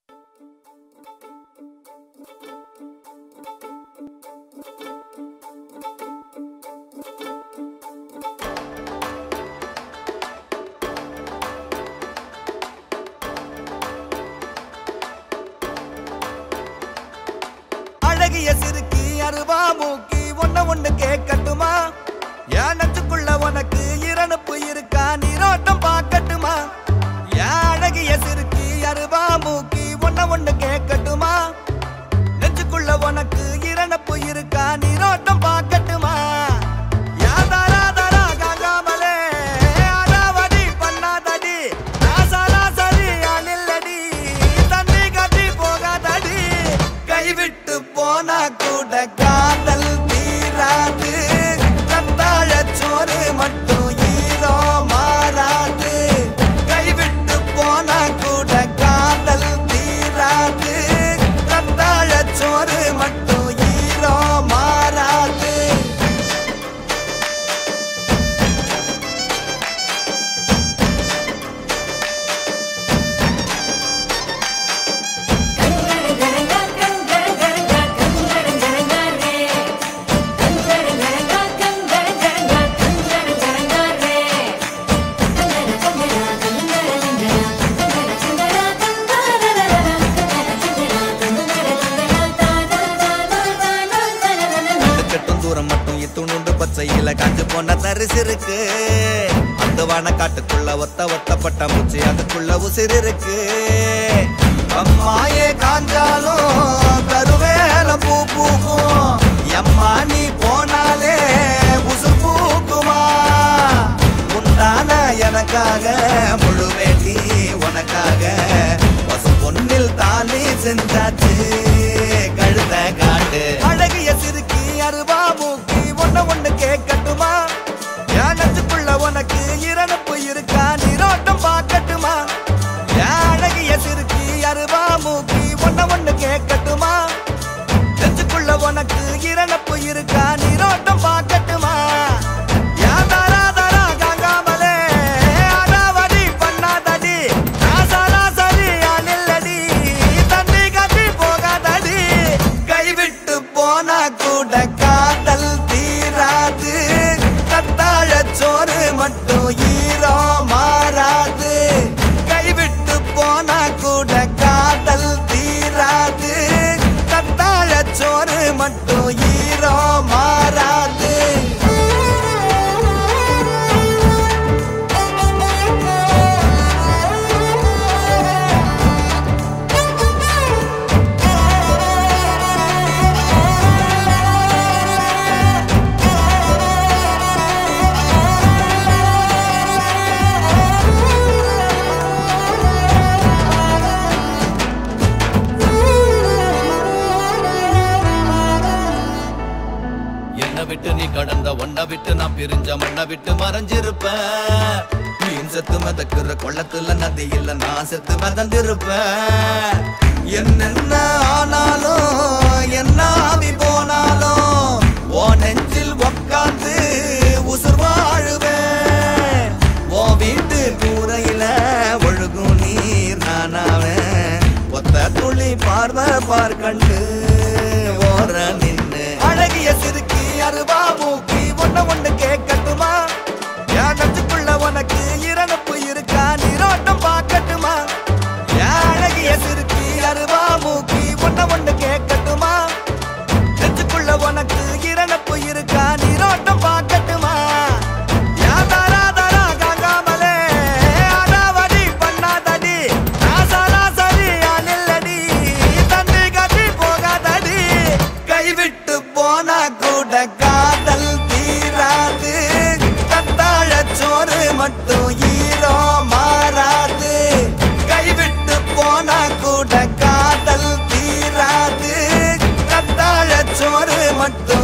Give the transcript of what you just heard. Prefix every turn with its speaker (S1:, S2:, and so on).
S1: அழகிய சிறுக்கி அருவா மூக்கி ஒன்ன ஒண்ணு கேட்கட்டுமா என் நெஞ்சுக்குள்ள உனக்கு இரணுப்பு இருக்கா நீரோட்டம் பார்க்கட்டுமா என் அழகிய சிறுக்கி அருவா மூக்கி ஒன்ன ஒண்ணு கேட்கட்டுமா நெஞ்சுக்குள்ள உனக்கு இரணப்பு இருக்கா நீரோட்டம் பார்க்கட்டுமா யாதாரா தாரா காங்காமலே அடாவடி பண்ணாதடி ராசாலா சரி அணில்லடி தண்ணி கட்டி போகாதடி கைவிட்டு போனா கூட காதல் தீராது கத்தாழ சோறு மட்டும் ஈரோ மாறாது கைவிட்டு போனா கூட காதல் தீராது கத்தாழ சோறு மட்டும் ஈரோ மாறாது கட்டும் தூரம் மட்டும் இத்துணுண்டு பச்சையில காஞ்சு போன தரிசு இருக்கு அந்த வான காட்டுக்குள்ள ஒத்த ஒத்த பட்டாம்பூச்சி அதுக்குள்ள உசிர் இருக்கு அம்மாயே காஞ்சாலும் கருவேல பூ பூக்கும் எம்மா நீ போனாலே உசு பூக்குமா உண்டான எனக்காக முழு வேண்டி உனக்காக பசு பொன்னில் தாலி செஞ்சாச்சு கழுத காட்டு அழகிய சிறுக்கி அருவா மூக்கி ஒன்ன ஒண்ணு கேட்கட்டுமா என் நெஞ்சுக்குள்ள உனக்கு இரணுப்பு இருக்கா நீரோட்டம் பார்க்கட்டுமா என் அழகிய சிறுக்கி அருவா மூக்கி ஒன்ன ஒண்ணு கேட்கட்டுமா நெஞ்சுக்குள்ள உனக்கு இரணப்பு இருக்கா நீரோட்டம் பார்க்கட்டுமா ஏன் தாரா தாரா காங்காமலே அடாவடி பண்ணாதடி ராசாலா சரி அணில்லடி தண்ணி கட்டி போகாதடி கைவிட்டு போனா கூட காதல் தீராது கத்தாழ சோறு மட்டும் ஈரோ மாறாது கைவிட்டு போனா கூட காதல் தீராது கத்தாழ சோறு மட்டும் ஈரோ மாறாது
S2: என்னை விட்டு நீ கடந்த ஒன்ன விட்டு நான் பிரிஞ்ச மண்ணை விட்டு மறைஞ்சிருப்பேன் மீன் செத்து மிதக்குற கொள்ளத்துல நதி இல்ல நான் செத்து மிதந்திருப்பேன்
S1: என்னென்ன ஆனாலும் என்ன ஆவி போனாலும் ஓ நெஞ்சில் உக்காந்து உசுர் வாழுவேன் ஓ வீட்டு கூரையில ஒழுகும் நீர் நானாவேன் ஒத்த துளி பார்வை பார் கண்டு ஓர நின்னு அழகிய சிறுக்கி அருவா மூக்கி ஒன்ன ஒண்ணு கேட்கட்டுமா என் நெஞ்சுக்குள்ள உனக்கு இரணுப்பு இருக்கா நீரோட்டம் பார்க்கட்டுமா என் அழகிய சிறுக்கி அருவா மூக்கி ஒன்ன ஒண்ணு கேட்கட்டுமா நெஞ்சுக்குள்ள உனக்கு இரணப்பு இருக்கா நீரோட்டம் பார்க்கட்டுமா ஏன் தாரா தாரா காங்காமலே அடாவடி பண்ணாதடி ராசாலா சரி அணில்லடி தண்ணி கட்டி போகாதடி கைவிட்டு போனா கூட காதல் தீராது கத்தாழ சோறு மட்டும் ஈரோ மாறாது கைவிட்டு போனா கூட காதல் தீராது கத்தாழ சோறு மட்டும்